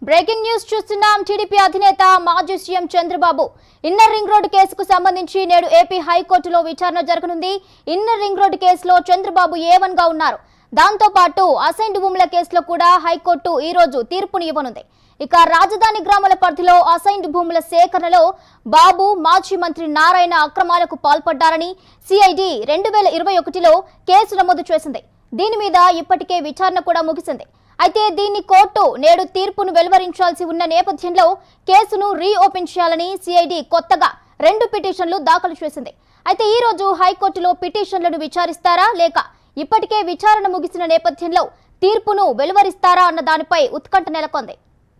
breaking news చూస్తున్నాం TDP అధినేత మాజీ CM Chandrababu inner ring road కేసుకు సంబంధించి నేడు ఏపీ హైకోర్టులో విచారణ జరగనుంది ఇన్నర్ రింగ్ రోడ్డు కేసులో చంద్రబాబు ఏవన్ గా ఉన్నారు దాంతో పాటు అసైన్డ్ భూముల కేసులో కూడా హైకోర్టు ఈ రోజు తీర్పుని ఇవ్వనుంది ఇక రాజధాని గ్రామాల పరిధిలో అసైన్డ్ భూముల సేకరణలో బాబు మాజీ మంత్రి నారాయణ అక్రమాలకు పాల్పడ్డారని సిఐడి రెండు వేల ఇరవై ఒకటిలో కేసు నమోదు చేసింది దీని మీద ఇప్పటికే విచారణ కూడా ముగిసింది అయితే దీన్ని కోర్టు నేడు తీర్పును వెలువరించాల్సి ఉన్న నేపథ్యంలో కేసును రీఓపెన్ చేయాలని సిఐడి కొత్తగా రెండు పిటిషన్లు దాఖలు చేసింది అయితే ఈ రోజు హైకోర్టులో పిటిషన్లను విచారిస్తారా లేక ఇప్పటికే విచారణ ముగిసిన నేపథ్యంలో తీర్పును వెలువరిస్తారా అన్న దానిపై ఉత్కంఠ నెలకొంది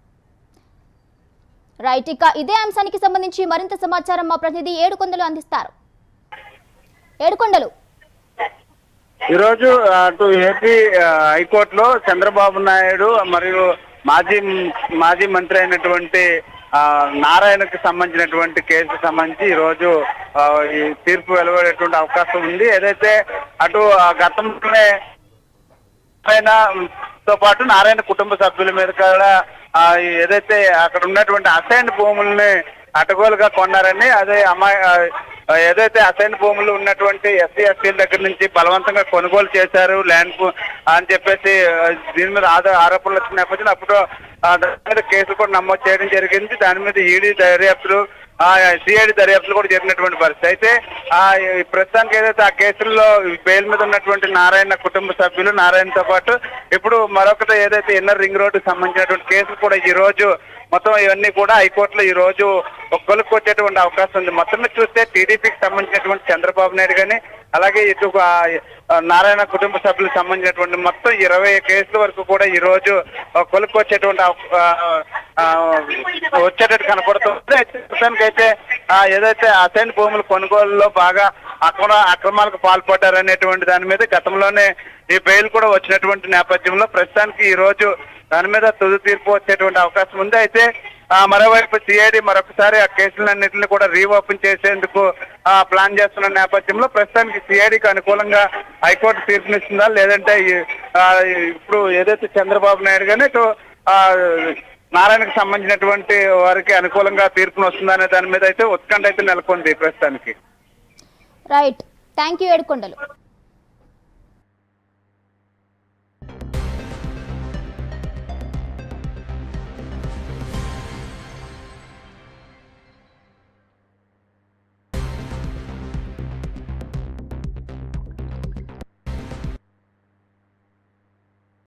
రైట్ ఇక ఇదే అంశానికి సంబంధించి మరింత సమాచారం మా ప్రతినిధి ఏడుకొండలు అందిస్తారు ఏడుకొండలు ఈరోజు అటు ఏపీ ఆ, హైకోర్టులో చంద్రబాబు నాయుడు మరియు మాజీ మాజీ మంత్రి అయినటువంటి ఆ, నారాయణకు సంబంధించినటువంటి కేసుకు సంబంధించి ఈ రోజు ఆ, ఈ తీర్పు వెలువడేటువంటి అవకాశం ఉంది ఏదైతే అటు ఆ, గతంలోనే నారాయణ తో పాటు నారాయణ కుటుంబ సభ్యుల మీద కూడా ఆ, ఏదైతే అక్కడ ఉన్నటువంటి అసైన్ భూముల్ని అటగోలుగా కొన్నారని అదే అమ్మాయి ఆ, ఏదైతే అసైన్ భూములు ఉన్నటువంటి ఎస్సీ ఎస్టీల దగ్గర నుంచి బలవంతంగా కొనుగోలు చేశారు ల్యాండ్ కు- అని చెప్పేసి ఆ, దీని మీద ఆదా ఆరోపణలు వచ్చిన నేపథ్యంలో అప్పుడు ఆ, దాని మీద కేసు కూడా నమోదు చేయడం జరిగింది దాని మీద ఈడీ దర్యాప్తులు సిఐడి దర్యాప్తులు కూడా జరిగినటువంటి పరిస్థితి అయితే ఆ ఈ ప్రస్తుతానికి ఏదైతే ఆ కేసుల్లో బెయిల్ మీద ఉన్నటువంటి నారాయణ కుటుంబ సభ్యులు నారాయణతో పాటు ఇప్పుడు మరొకటి ఏదైతే ఇన్నర్ రింగ్ రోడ్డుకి సంబంధించినటువంటి కేసులు కూడా ఈ రోజు మొత్తం ఇవన్నీ కూడా హైకోర్టులో ఈ రోజు ఒక కొలుక్కు వచ్చేటువంటి అవకాశం ఉంది మొత్తం మీద చూస్తే టీడీపీకి సంబంధించినటువంటి చంద్రబాబు నాయుడు కానీ అలాగే ఇటు ఆ, ఆ, నారాయణ కుటుంబ సభ్యులకు సంబంధించినటువంటి మొత్తం ఇరవై కేసుల వరకు కూడా ఈ రోజు ఒక కొలుక్కు వచ్చేటువంటి అవ- ఆ, ఆ, వచ్చేటట్టు కనపడుతుంది అయితే ప్రస్తుతానికైతే ఆ, ఏదైతే అసైన్ భూముల కొనుగోలులో బాగా అక్రమ అక్రమాలకు పాల్పడ్డారనేటువంటి దాని మీద గతంలోనే ఈ బెయిల్ కూడా వచ్చినటువంటి నేపథ్యంలో ప్రస్తుతానికి ఈ రోజు దాని మీద తుది తీర్పు వచ్చేటువంటి అవకాశం ఉంది అయితే ఆ, మరోవైపు సిఐడి మరొకసారి ఆ కేసులన్నింటినీ కూడా రీఓపెన్ చేసేందుకు ఆ, ప్లాన్ చేస్తున్న నేపథ్యంలో ప్రస్తుతానికి సిఐడికి అనుకూలంగా హైకోర్టు తీర్పునిస్తుందా లేదంటే ఈ- ఆ, ఇప్పుడు ఏదైతే చంద్రబాబు నాయుడు కానీ ఇటు ఆ, నారాయణకు సంబంధించినటువంటి వారికి అనుకూలంగా తీర్పును వస్తుందా అనే దాని మీద అయితే ఉత్కంఠ అయితే నెలకొంది ప్రస్తుతానికి రైట్ థ్యాంక్ యూ ఏడుకొండలు